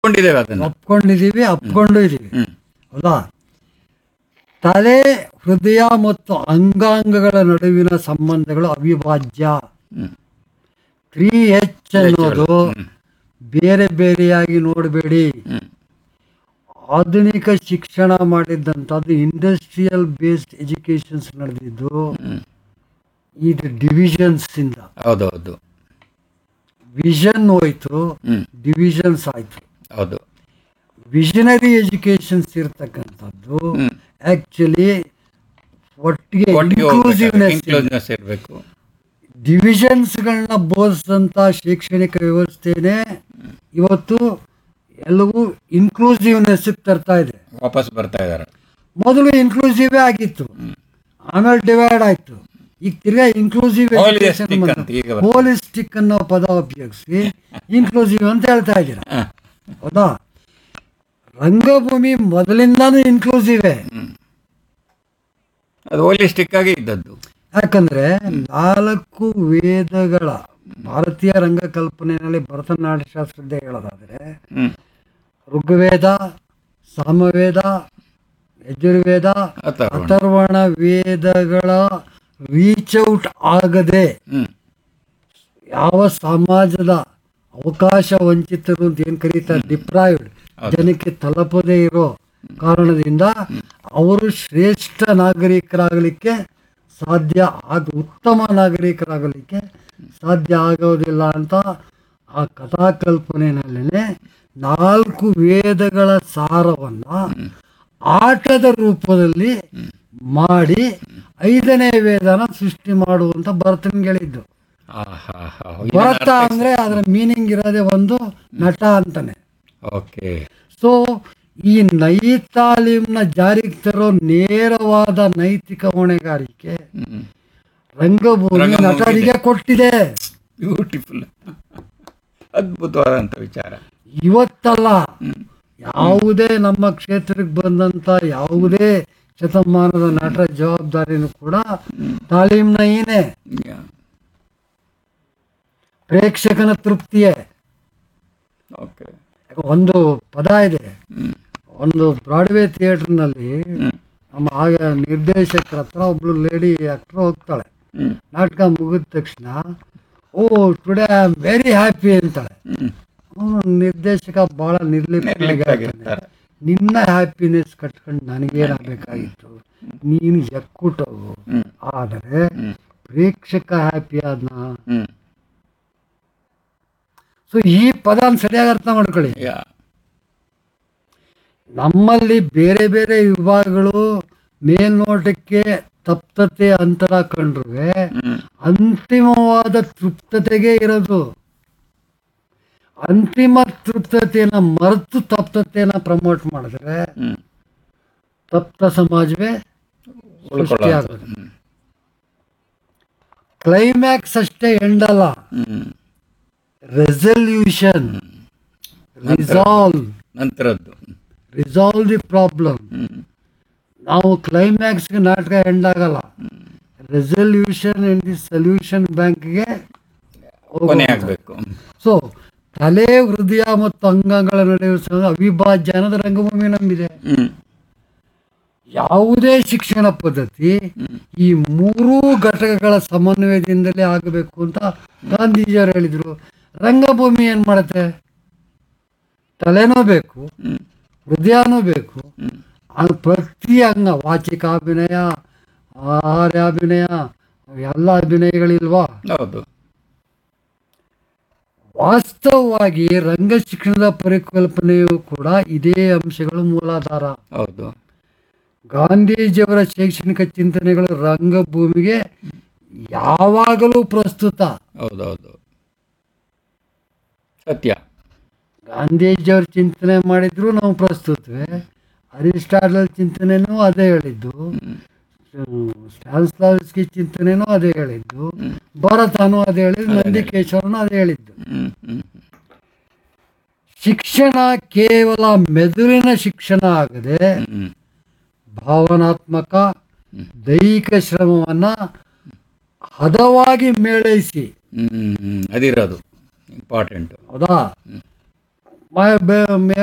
ಒಪ್ಕೊಂಡಿದ್ದೇವೆ ಅದನ್ನ ಒಪ್ಕೊಂಡಿದ್ದೀವಿ ಅಪ್ಕೊಂಡು ಇದ್ದೀವಿ ಹ್ಮ್ ಹೌದಾ ತಲೆ ಹೃದಯ ಮತ್ತು ಅಂಗಾಂಗಗಳ ನಡುವಿನ ಸಂಬಂಧಗಳು ಅವಿಭಾಜ್ಯ ಹ್ಮ್ ತ್ರೀ ಎಚ್ ಅನ್ನೋದು ಬೇರೆ ಬೇರೆಯಾಗಿ ನೋಡಬೇಡಿ ಹ್ಮ್ ಆಧುನಿಕ ಶಿಕ್ಷಣ ಮಾಡಿದ್ದಂಥದ್ದು ಇಂಡಸ್ಟ್ರಿಯಲ್ ಬೇಸ್ಡ್ ಎಜುಕೇಶನ್ಸ್ ನಡೆದಿದ್ದು ಹ್ಮ್ ಇದು ಡಿವಿಷನ್ಸ್ ಇಂದ ಹೌದೌದು ವಿಷನ್ ಹೋಯ್ತು ಹ್ಮ್ ಡಿವಿಷನ್ಸ್ ಆಯ್ತು ಹೌದು ವಿಷನರಿ ಎಜುಕೇಶನ್ಸ್ ಇರ್ತಕ್ಕಂಥದ್ದು ಹ್ಮ್. ಆಕ್ಚುಲಿ ಒಟ್ಟಿಗೆ ಒಟ್ಟಿಗೆ ಇನ್ಕ್ಲೂಸಿವ್ನೆಸ್ ಇನ್ಕ್ಲೂಸಿವ್ನೆಸ್ ಇರಬೇಕು ಡಿವಿಷನ್ಸ್ಗಳನ್ನ ಬೋಧಿಸಿದಂಥ ಶೈಕ್ಷಣಿಕ ವ್ಯವಸ್ಥೆನೇ ಇವತ್ತು ಎಲ್ಲವೂ ಇನ್ಕ್ಲೂಸಿವ್ನೆಸ್ ತರ್ತಾ ಇದೆ ವಾಪಸ್ ಬರ್ತಾ ಇದ್ದಾರೆ ಮೊದಲು ಇನ್ಕ್ಲೂಸಿವೇ ಆಗಿತ್ತು ಆಮೇಲೆ ಡಿವೈಡ್ ಆಯ್ತು ಈಗ ತಿರ್ಗಾ ಇನ್ಕ್ಲೂಸಿವ್ Holistic ಅಂತ ಈಗ ಬರ್ತದೆ. ಹೋಲಿಸ್ಟಿಕ್ ಅನ್ನೋ ಪದ ಉಪಯೋಗಿಸಿ ಇನ್ಕ್ಲೂಸಿವ್ ಅಂತ ಹೇಳ್ತಾ ಇದ್ದೀರಾ ಹೌದಾ ರಂಗಭೂಮಿ ಮೊದಲಿಂದಾನು ಇನ್ಕ್ಲೂಸಿವೇ ಅದು ಹೋಲಿಸ್ಟಿಕ್ ಆಗಿ ಇದ್ದದ್ದು ಯಾಕಂದ್ರೆ ನಾಲ್ಕು ವೇದಗಳ ಭಾರತೀಯ ರಂಗಕಲ್ಪನೆಯಲ್ಲಿ ಭರತನಾಟ್ಯಶಾಸ್ತ್ರದ್ದೇ ಹೇಳೋದಾದ್ರೆ ಹ್ಮ್ ಋಗ್ವೇದ ಸಾಮವೇದ ಯಜುರ್ವೇದ ಅಥರ್ವಣ. ಅಥರ್ವಣ ವೇದಗಳ ರೀಚ್ ಔಟ್ ಆಗದೆ ಹ್ಮ್ ಯಾವ ಸಮಾಜದ ಅವಕಾಶ ವಂಚಿತರು ಅಂತ ಏನು ಕರೀತಾರೆ ಡಿಪ್ರಾಯ್ಡ್ ಜನಕ್ಕೆ ತಲುಪದೇ ಇರೋ ಕಾರಣದಿಂದ ಅವರು ಶ್ರೇಷ್ಠ ನಾಗರಿಕರಾಗಲಿಕ್ಕೆ ಸಾಧ್ಯ ಆಗ ಉತ್ತಮ ನಾಗರಿಕರಾಗಲಿಕ್ಕೆ ಸಾಧ್ಯ ಆಗೋದಿಲ್ಲ ಅಂತ ಆ ಕಥಾಕಲ್ಪನೆಯಲ್ಲೇ ನಾಲ್ಕು ವೇದಗಳ ಸಾರವನ್ನ ಆಟದ ರೂಪದಲ್ಲಿ ಮಾಡಿ ಐದನೇ ವೇದನ ಸೃಷ್ಟಿ ಮಾಡುವಂತ ಭರತನಿಗೆ ಹೇಳಿದ್ದು ಆಹಾಹಾ. ಭರತ ಅಂದ್ರೆ ಅದರ ಮೀನಿಂಗ್ ಇರೋದೇ ಒಂದು ನಟ ಅಂತಾನೆ ಓಕೆ ಸೊ ಈ ನೈ ತಾಲೀಮ್ನ ಜಾರಿಗೆ ತರೋ ನೇರವಾದ ನೈತಿಕ ಹೊಣೆಗಾರಿಕೆ ಹ್ಮ್ ರಂಗಭೂಮಿ ರಂಗಭೂಮಿಗೆ ನಟರಿಗೆ ಕೊಟ್ಟಿದೆ ಬ್ಯೂಟಿಫುಲ್ ಅದ್ಭುತವಾದಂಥ ವಿಚಾರ ಇವತ್ತಲ್ಲ ಯಾವುದೇ ನಮ್ಮ ಕ್ಷೇತ್ರಕ್ಕೆ ಬಂದಂತ ಯಾವುದೇ ಶತಮಾನದ ನಟರ ಜವಾಬ್ದಾರಿನೂ ಕೂಡ ತಾಲೀಮ್ನ ಏನೇ Yeah. ಪ್ರೇಕ್ಷಕನ ತೃಪ್ತಿಯೇ ಓಕೆ ಒಂದು ಪದ ಇದೆ ಹ್ಮ್ ಒಂದು ಬ್ರಾಡ್ವೇ ಥಿಯೇಟರ್ನಲ್ಲಿ ಹ್ಮ್ ನಮ್ಮ ಆಗ ನಿರ್ದೇಶಕರ ಹತ್ರ ಒಬ್ಳು ಲೇಡಿ ಆಕ್ಟರ್ ಹೋಗ್ತಾಳೆ ಹ್ಮ್ ನಾಟಕ ಮುಗಿದ ತಕ್ಷಣ oh today I am very happy ಅಂತಾಳೆ ಹ್ಮ್ ಹ್ಮ್, ನಿರ್ದೇಶಕ ಬಹಳ ನಿರ್ಲಿಪ್ತನಾಗಿ ಹೇಳ್ತಾನೆ ನಿರ್ಲಿಪ್ತರಾಗಿರ್ತಾರೆ. ನಿನ್ನ ಹ್ಯಾಪಿನೆಸ್ ಕಟ್ಕೊಂಡು ನನಗೇನಾಗಬೇಕಾಗಿತ್ತು ನೀನು ಎಕ್ಕುಟವು ಹ್ಮ್ ಆದರೆ ಹ್ಮ್ ಪ್ರೇಕ್ಷಕ ಹ್ಯಾಪಿ ಆದ್ನ ಹ್ಮ್ ಸೊ ಈ ಪದನ ಸರಿಯಾಗಿ ಅರ್ಥ ಮಾಡ್ಕೊಳ್ಳಿ ಯಾ ನಮ್ಮಲ್ಲಿ ಬೇರೆ ಬೇರೆ ವಿಭಾಗಗಳು ಮೇಲ್ನೋಟಕ್ಕೆ ತಪ್ತತೆ ಅಂತರ ಕಂಡ್ರು ಹ್ಮ್ ಅಂತಿಮವಾದ ತೃಪ್ತತೆಗೆ ಇರೋದು ಅಂತಿಮ ತೃಪ್ತತೆಯನ್ನ ಮರೆತು ತಪ್ತತೆಯನ್ನ ಪ್ರಮೋಟ್ ಮಾಡಿದ್ರೆ ಹ್ಮ್ ತಪ್ತ ಸಮಾಜವೇ ಉಳ್ಕೊಳ್ಳೋದು ಸೃಷ್ಟಿಯಾಗೋದು ಹ್ಮ್ ಕ್ಲೈಮ್ಯಾಕ್ಸ್ ಅಷ್ಟೇ ಎಂಡಲ್ಲ ಹ್ಮ್ ರೆಸಲ್ಯೂಷನ್ ರಿಸಾಲ್ವ್ ನಂತರದ್ದು ರಿಸಾಲ್ವ್ ದಿ ಪ್ರಾಬ್ಲಮ್ ಹ್ಮ್ ನಾವು ಕ್ಲೈಮ್ಯಾಕ್ಸ್ಗೆ ನಾಟಕ ಎಂಡ್ ಆಗಲ್ಲ ರೆಸಲ್ಯೂಷನ್ ಇನ್ ದಿ ಸೊಲ್ಯೂಷನ್ ಬ್ಯಾಂಕ್ಗೆ ಕೊನೆ ಆಗ್ಬೇಕು ಸೊ ತಲೆ ಹೃದಯ ಮತ್ತು ಅಂಗಗಳ ನಡುವೆ ಸಹ ಅವಿಭಾಜ್ಯ ಅನ್ನೋದು ರಂಗಭೂಮಿ ನಂಬಿದೆ ಹ್ಮ್ ಯಾವುದೇ ಶಿಕ್ಷಣ ಪದ್ಧತಿ ಈ ಮೂರೂ ಘಟಕಗಳ ಸಮನ್ವಯದಿಂದಲೇ ಆಗಬೇಕು ಅಂತ ಗಾಂಧೀಜಿಯವರು ಹೇಳಿದ್ರು ರಂಗಭೂಮಿ ಏನ್ ಮಾಡುತ್ತೆ ತಲೆನೂ ಬೇಕು ಹ್ಮ್ ಹೃದಯನೂ ಬೇಕು ಹ್ಮ್ ಅದು ಪ್ರತಿ ಅಂಗ ವಾಚಿಕಾಭಿನಯ ಆಹಾರ್ಯಾಭಿನಯ ಎಲ್ಲ ಅಭಿನಯಗಳಿಲ್ವಾ ಹೌದು ವಾಸ್ತವವಾಗಿ ರಂಗ ಶಿಕ್ಷಣದ ಪರಿಕಲ್ಪನೆಯೂ ಕೂಡ ಇದೇ ಅಂಶಗಳು ಮೂಲಾಧಾರ ಹೌದು ಗಾಂಧೀಜಿಯವರ ಶೈಕ್ಷಣಿಕ ಚಿಂತನೆಗಳು ರಂಗಭೂಮಿಗೆ ಯಾವಾಗಲೂ ಪ್ರಸ್ತುತ ಹೌದೌದು ಸತ್ಯ ಗಾಂಧೀಜಿಯವ್ರ ಚಿಂತನೆ ಮಾಡಿದ್ರು ನಾವು ಪ್ರಸ್ತುತವೇ ಅರಿಸ್ಟಾಟಲ್ ಚಿಂತನೆನೂ ಅದೇ ಹೇಳಿದ್ದು ಸ್ಟಾನ್ಸ್ಲಾವ್ಸ್ಕಿ ಚಿಂತನೆನೂ ಅದೇ ಹೇಳಿದ್ದು ಭರತನೂ ಅದೇ ಹೇಳಿದ್ದು ನಂದಿಕೇಶ್ವರನು ಅದೇ ಹೇಳಿದ್ದು ಹ್ಮ್ ಹ್ಮ್ ಶಿಕ್ಷಣ ಕೇವಲ ಮೆದುಳಿನ ಶಿಕ್ಷಣ ಆಗದೆ ಹ್ಮ್ ಭಾವನಾತ್ಮಕ ದೈಹಿಕ ಶ್ರಮವನ್ನ ಹದವಾಗಿ ಮೇಳೈಸಿ ಹ್ಮ್ ಹ್ಮ್ ಅದಿರೋದು ಇಂಪಾರ್ಟೆಂಟ್ ಹೌದಾ ಮೇ